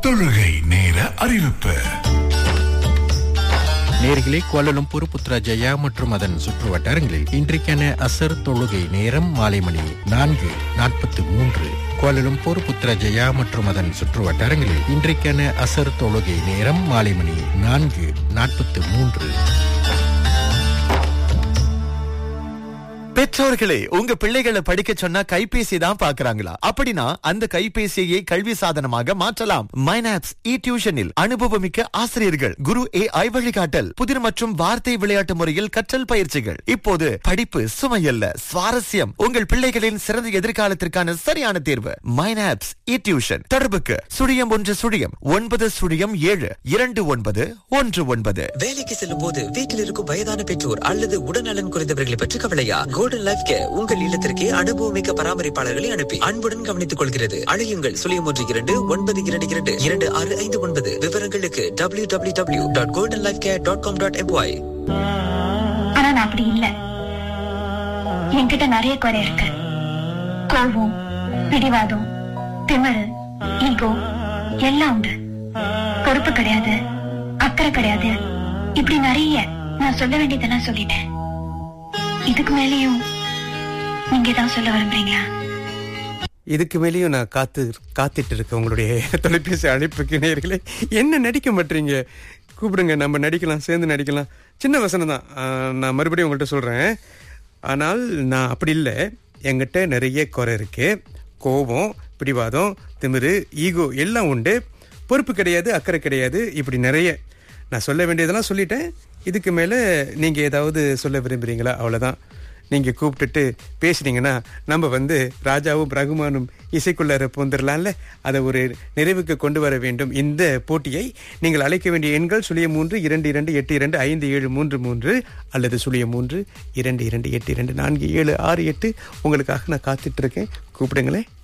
தொழுகை நேர அறிவிப்பு நேர்களே கோலலும்பூர் புத்ராஜயா மற்றும் அதன் சுற்று வட்டாரங்களில் இன்றைக்கான அசர் தொழுகை நேரம் மாலை மணி நான்கு நாற்பத்தி மூன்று கோலலும்பூர் புத்ராஜயா மற்றும் அதன் சுற்று வட்டாரங்களில் இன்றைக்கான அசர் தொழுகை நேரம் மாலை மணி நான்கு நாற்பத்தி மூன்று பெற்றோர்களே உங்க பிள்ளைகளை படிக்க சொன்னா கைபேசி தான் பாக்குறாங்களா அப்படின்னா அந்த கைபேசியை கல்வி சாதனமாக மாற்றலாம் மைனாப்ஸ் இ டியூஷனில் அனுபவமிக்க ஆசிரியர்கள் குரு ஏ ஐ வழிகாட்டல் புதிர் மற்றும் வார்த்தை விளையாட்டு முறையில் கற்றல் பயிற்சிகள் இப்போது படிப்பு சுமையல்ல சுவாரஸ்யம் உங்கள் பிள்ளைகளின் சிறந்த எதிர்காலத்திற்கான சரியான தேர்வு மைனாப்ஸ் இ டியூஷன் தொடர்புக்கு சுழியம் ஒன்று சுழியம் ஒன்பது சுழியம் ஏழு இரண்டு ஒன்பது ஒன்று ஒன்பது வேலைக்கு செல்லும் போது வீட்டில் இருக்கும் வயதான பெற்றோர் அல்லது உடல்நலன் குறைந்தவர்களை பற்றி கவலையா கோல்டன் லைஃப் கேர் உங்கள் இல்லத்திற்கே அனுபவமிக்க பராமரிப்பாளர்களை அனுப்பி அன்புடன் கவனித்துக் கொள்கிறது அழையுங்கள் சுழியம் ஒன்று இரண்டு ஒன்பது இரண்டு இரண்டு இரண்டு ஆறு ஐந்து ஒன்பது விவரங்களுக்கு W W W dot Golden Life Care dot com dot MY ஆனா நான் அப்படி இல்ல என்கிட்ட நிறைய குறை இருக்கு கோபம் பிடிவாதம் திமிரு ஈகோ எல்லாம் உண்டு பொறுப்பு கிடையாது அக்கறை கிடையாது இப்படி நிறைய நான் சொல்ல வேண்டியதெல்லாம் சொல்லிட்டேன் இதுக்கு மேலேயும் நீங்க தான் சொல்ல விரும்புறீங்களா இதுக்கு மேலேயும் நான் காத்து காத்துட்டு இருக்கேன் உங்களுடைய தொலைபேசி அழைப்புக்கு நேர்களே என்ன நடிக்க மாட்டீங்க கூப்பிடுங்க நம்ம நடிக்கலாம் சேர்ந்து நடிக்கலாம் சின்ன வசனம் தான் ஆஹ், நான் மறுபடியும் உங்கள்கிட்ட சொல்கிறேன் ஆனால் நான் அப்படி இல்லை என்கிட்ட நிறைய குறை இருக்கு கோபம் பிடிவாதம் திமிரு ஈகோ எல்லாம் உண்டு பொறுப்பு கிடையாது அக்கறை கிடையாது இப்படி நிறைய நான் சொல்ல வேண்டியதெல்லாம் சொல்லிட்டேன் இதுக்கு மேலே நீங்கள் ஏதாவது சொல்ல விரும்புகிறீங்களா அவ்வளோதான் நீங்கள் கூப்பிட்டுட்டு பேசுனீங்கன்னா நம்ம வந்து ராஜாவும் ரகுமானும் இசைக்குள்ளார பூந்துடலாம்ல அதை ஒரு நிறைவுக்கு கொண்டு வர வேண்டும் இந்த போட்டியை நீங்கள் அழைக்க வேண்டிய எண்கள் சுழிய மூன்று இரண்டு இரண்டு எட்டு இரண்டு ஐந்து ஏழு மூன்று மூன்று அல்லது சுழிய மூன்று இரண்டு இரண்டு எட்டு இரண்டு நான்கு ஏழு ஆறு எட்டு உங்களுக்காக நான் காத்துட்டு இருக்கேன் கூப்பிடுங்களேன்